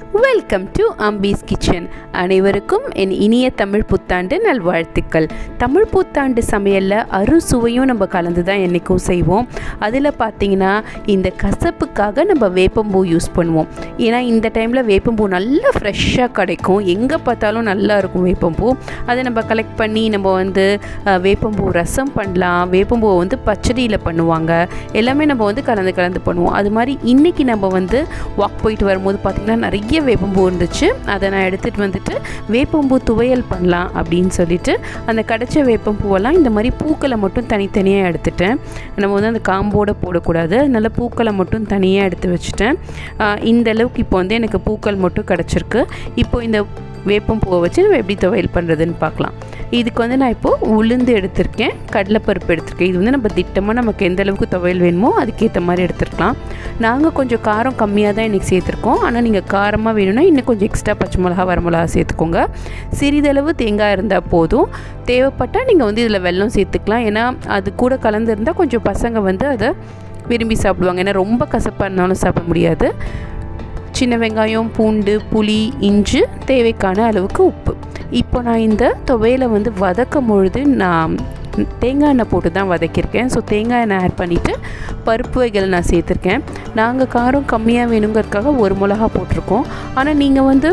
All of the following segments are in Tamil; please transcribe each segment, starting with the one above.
வெல்கம் டு அம்பீஸ் கிச்சன் அனைவருக்கும் என் இனிய தமிழ் புத்தாண்டு நல்வாழ்த்துக்கள் தமிழ் புத்தாண்டு சமையலில் அறுசுவையும் நம்ம கலந்து தான் என்றைக்கும் செய்வோம் அதில் பார்த்தீங்கன்னா இந்த கசப்புக்காக நம்ம வேப்பம்பூ யூஸ் பண்ணுவோம் ஏன்னா இந்த டைமில் வேப்பம்பூ நல்லா ஃப்ரெஷ்ஷாக கிடைக்கும் எங்கே பார்த்தாலும் நல்லா இருக்கும் வேப்பம்பூ அதை நம்ம கலெக்ட் பண்ணி நம்ம வந்து அஹ், வேப்பம்பூ ரசம் பண்ணலாம் வேப்பம்பூவை வந்து பச்சடியில் பண்ணுவாங்க எல்லாமே நம்ம வந்து கலந்து கலந்து பண்ணுவோம் அது மாதிரி இன்றைக்கி நம்ம வந்து வாக் போயிட்டு வரும்போது பார்த்திங்கன்னா நிறைய வேப்பம்பூ இருந்துச்சு அதை நான் எடுத்துகிட்டு வந்துட்டு வேப்பம்பூ துவையல் பண்ணலாம் அப்படின்னு சொல்லிட்டு அந்த கிடைச்ச வேப்பம்பூவெல்லாம் இந்த மாதிரி பூக்களை மட்டும் தனித்தனியாக எடுத்துட்டேன் நம்ம வந்து அந்த காம்போட போடக்கூடாது அதனால பூக்களை மட்டும் தனியாக எடுத்து வச்சுட்டேன் ஆஹ் இந்த அளவுக்கு இப்போ வந்து எனக்கு பூக்கள் மட்டும் கிடச்சிருக்கு இப்போ இந்த வேப்பம் பூவை வச்சு நம்ம எப்படி துவையல் பண்ணுறதுன்னு பார்க்கலாம் இதுக்கு வந்து நான் இப்போது உளுந்து எடுத்திருக்கேன் கடலைப்பருப்பு எடுத்திருக்கேன் இது வந்து நம்ம திட்டமாக நமக்கு எந்த அளவுக்கு துவையல் வேணுமோ அதுக்கேற்ற மாதிரி எடுத்துருக்கலாம் நாங்கள் கொஞ்சம் காரம் கம்மியாக தான் இன்றைக்கி சேர்த்துருக்கோம் ஆனால் நீங்கள் காரமாக வேணும்னா இன்னும் கொஞ்சம் எக்ஸ்ட்ரா பச்சை மிளகா வரமிளகா சேர்த்துக்கோங்க சிறிதளவு தேங்காய் இருந்தால் போதும் தேவைப்பட்டால் நீங்கள் வந்து இதில் வெல்லம் சேர்த்துக்கலாம் ஏன்னா அது கூட கலந்துருந்தால் கொஞ்சம் பசங்க வந்து அதை விரும்பி சாப்பிடுவாங்க ஏன்னா ரொம்ப கசப்பாக இருந்தாலும் சாப்பிட முடியாது சின்ன வெங்காயம் பூண்டு புளி இஞ்சி தேவைக்கான அளவுக்கு உப்பு இப்போ நான் இந்த துவையலை வந்து வதக்கும் பொழுது நான் தேங்காய் எண்ணெய் போட்டு தான் வதக்கியிருக்கேன் ஸோ தேங்காய் எண்ணெய் ஆட் பண்ணிவிட்டு பருப்பு வகைகள் நான் சேர்த்துருக்கேன் நாங்கள் காரம் கம்மியாக வேணுங்கிறதுக்காக ஒரு மிளகா போட்டிருக்கோம் ஆனால் நீங்கள் வந்து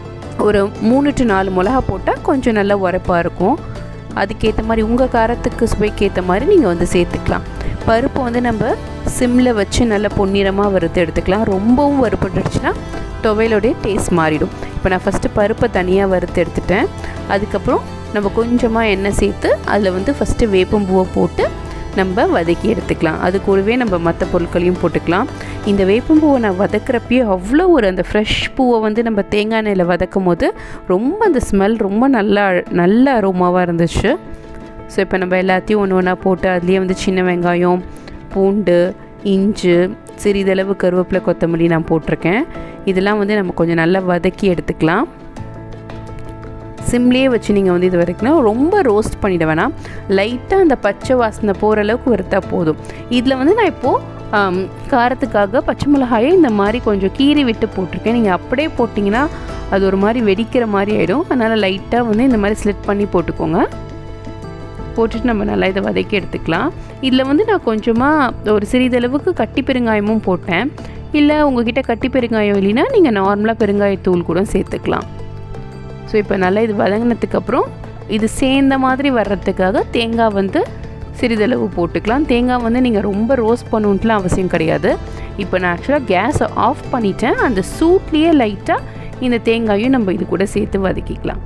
ஒரு மூணு டு நாலு மிளகா போட்டால் கொஞ்சம் நல்லா உரைப்பாக இருக்கும் அதுக்கேற்ற மாதிரி உங்கள் காரத்துக்கு சுவைக்கு ஏற்ற மாதிரி நீங்கள் வந்து சேர்த்துக்கலாம் பருப்பு வந்து நம்ம சிம்மில் வச்சு நல்லா பொன்னிறமாக வறுத்து எடுத்துக்கலாம் ரொம்பவும் வறுபட்டுடுச்சுன்னா துவையலோடைய டேஸ்ட் மாறிடும் இப்போ நான் ஃபஸ்ட்டு பருப்பை தனியாக வறுத்து எடுத்துட்டேன் அதுக்கப்புறம் நம்ம கொஞ்சமாக எண்ணெய் சேர்த்து அதில் வந்து ஃபஸ்ட்டு வேப்பம்பூவை போட்டு நம்ம வதக்கி எடுத்துக்கலாம் அது கூடவே நம்ம மற்ற பொருட்களையும் போட்டுக்கலாம் இந்த வேப்பம்பூவை நான் வதக்குறப்பயே அவ்வளோ ஒரு அந்த ஃப்ரெஷ் பூவை வந்து நம்ம தேங்காய் எண்ணெயில் வதக்கும் போது ரொம்ப அந்த ஸ்மெல் ரொம்ப நல்லா நல்ல அரோமாவாக இருந்துச்சு ஸோ இப்போ நம்ம எல்லாத்தையும் ஒன்று ஒன்றா போட்டு அதுலேயே வந்து சின்ன வெங்காயம் பூண்டு இஞ்சி சிறிதளவு கருவேப்பிலை கொத்தமல்லி நான் போட்டிருக்கேன் இதெல்லாம் வந்து நம்ம கொஞ்சம் நல்லா வதக்கி எடுத்துக்கலாம் சிம்லேயே வச்சு நீங்கள் வந்து இது வரைக்கும் ரொம்ப ரோஸ்ட் பண்ணிட வேணாம் லைட்டாக அந்த பச்சை வாசனை போகிற அளவுக்கு வறுத்தா போதும் இதில் வந்து நான் இப்போது ஆம், காரத்துக்காக பச்சை மிளகாயை இந்த மாதிரி கொஞ்சம் கீறி விட்டு போட்டிருக்கேன் நீங்கள் அப்படியே போட்டிங்கன்னா அது ஒரு மாதிரி வெடிக்கிற மாதிரி ஆகிடும் அதனால் லைட்டாக வந்து இந்த மாதிரி ஸ்லிட் பண்ணி போட்டுக்கோங்க போட்டுட்டு நம்ம நல்லா இதை வதக்கி எடுத்துக்கலாம் இதில் வந்து நான் கொஞ்சமாக ஒரு சிறிதளவுக்கு கட்டி பெருங்காயமும் போட்டேன் இல்லை உங்ககிட்ட கட்டி பெருங்காயம் இல்லைன்னா நீங்கள் நார்மலாக பெருங்காயத்தூள் கூட சேர்த்துக்கலாம் ஸோ இப்போ நல்லா இது வதங்கினதுக்கப்புறம் இது சேர்ந்த மாதிரி வர்றதுக்காக தேங்காய் வந்து சிறிதளவு போட்டுக்கலாம் தேங்காய் வந்து நீங்கள் ரொம்ப ரோஸ்ட் பண்ணணுன்ட்டுலாம் அவசியம் கிடையாது இப்போ நான் ஆக்சுவலாக கேஸை ஆஃப் பண்ணிட்டேன் அந்த சூட்லேயே லைட்டாக இந்த தேங்காயும் நம்ம இது கூட சேர்த்து வதக்கிக்கலாம்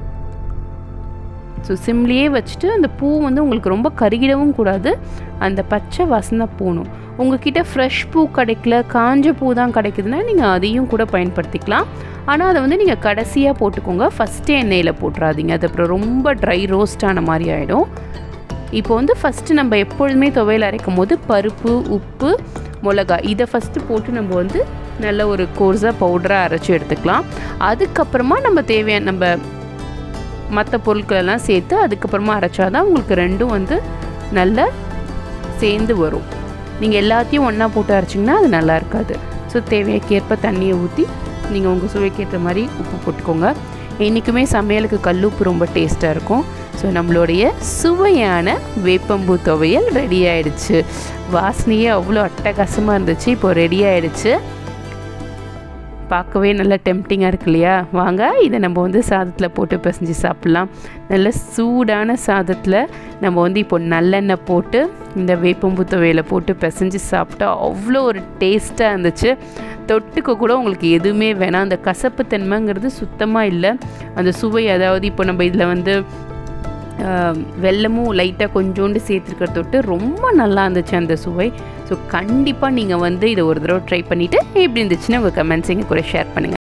ஸோ சிம்லேயே வச்சுட்டு அந்த பூ வந்து உங்களுக்கு ரொம்ப கருகிடவும் கூடாது அந்த பச்சை வாசனை போகணும் உங்ககிட்ட ஃப்ரெஷ் பூ கிடைக்கல காஞ்ச பூ தான் கிடைக்குதுன்னா நீங்கள் அதையும் கூட பயன்படுத்திக்கலாம் ஆனால் அதை வந்து நீங்கள் கடைசியாக போட்டுக்கோங்க ஃபஸ்ட்டே எண்ணெயில் போட்டுறாதீங்க அது அப்புறம் ரொம்ப ட்ரை ரோஸ்ட் ஆன மாதிரி ஆகிடும் இப்போ வந்து ஃபஸ்ட்டு நம்ம எப்பொழுதுமே துவையல் அரைக்கும் போது பருப்பு உப்பு மிளகா இதை ஃபஸ்ட்டு போட்டு நம்ம வந்து நல்ல ஒரு கோர்ஸாக பவுடராக அரைச்சி எடுத்துக்கலாம் அதுக்கப்புறமா நம்ம தேவையான நம்ம மற்ற பொருட்களெல்லாம் சேர்த்து அதுக்கப்புறமா அரைச்சாதான் உங்களுக்கு ரெண்டும் வந்து நல்லா சேர்ந்து வரும் நீங்கள் எல்லாத்தையும் ஒன்றா போட்டு அரைச்சிங்கன்னா அது நல்லா இருக்காது ஸோ தேவைக்கேற்ப தண்ணியை ஊற்றி நீங்கள் உங்கள் சுவைக்கேற்ற மாதிரி உப்பு போட்டுக்கோங்க என்றைக்குமே சமையலுக்கு கல்லுப்பு ரொம்ப டேஸ்ட்டாக இருக்கும் ஸோ நம்மளுடைய சுவையான வேப்பம்பூ துவையல் ரெடி ஆயிடுச்சு வாசனையே அவ்வளோ அட்டகாசமாக இருந்துச்சு இப்போ ரெடி ஆயிடுச்சு பார்க்கவே நல்ல டெம்டிங்காக இருக்கு இல்லையா வாங்க இதை நம்ம வந்து சாதத்தில் போட்டு பிசைஞ்சு சாப்பிட்லாம் நல்ல சூடான சாதத்தில் நம்ம வந்து இப்போ நல்லெண்ணெய் போட்டு இந்த வேப்பம்பூ துவையில போட்டு பிசைஞ்சு சாப்பிட்டா அவ்வளோ ஒரு டேஸ்ட்டாக இருந்துச்சு தொட்டுக்க கூட உங்களுக்கு எதுவுமே வேணாம் அந்த கசப்பு தன்மைங்கிறது சுத்தமாக இல்லை அந்த சுவை அதாவது இப்போ நம்ம இதில் வந்து ஆஹ், வெல்லமும் லைட்டாக கொஞ்சோண்டு சேர்த்துருக்கிறத தொட்டு ரொம்ப நல்லா இருந்துச்சு அந்த சுவை ஸோ கண்டிப்பாக நீங்கள் வந்து இதை ஒரு தடவை ட்ரை பண்ணிவிட்டு எப்படி இருந்துச்சுன்னு உங்கள் கமெண்ட்ஸ் எங்கள் கூட ஷேர் பண்ணுங்கள்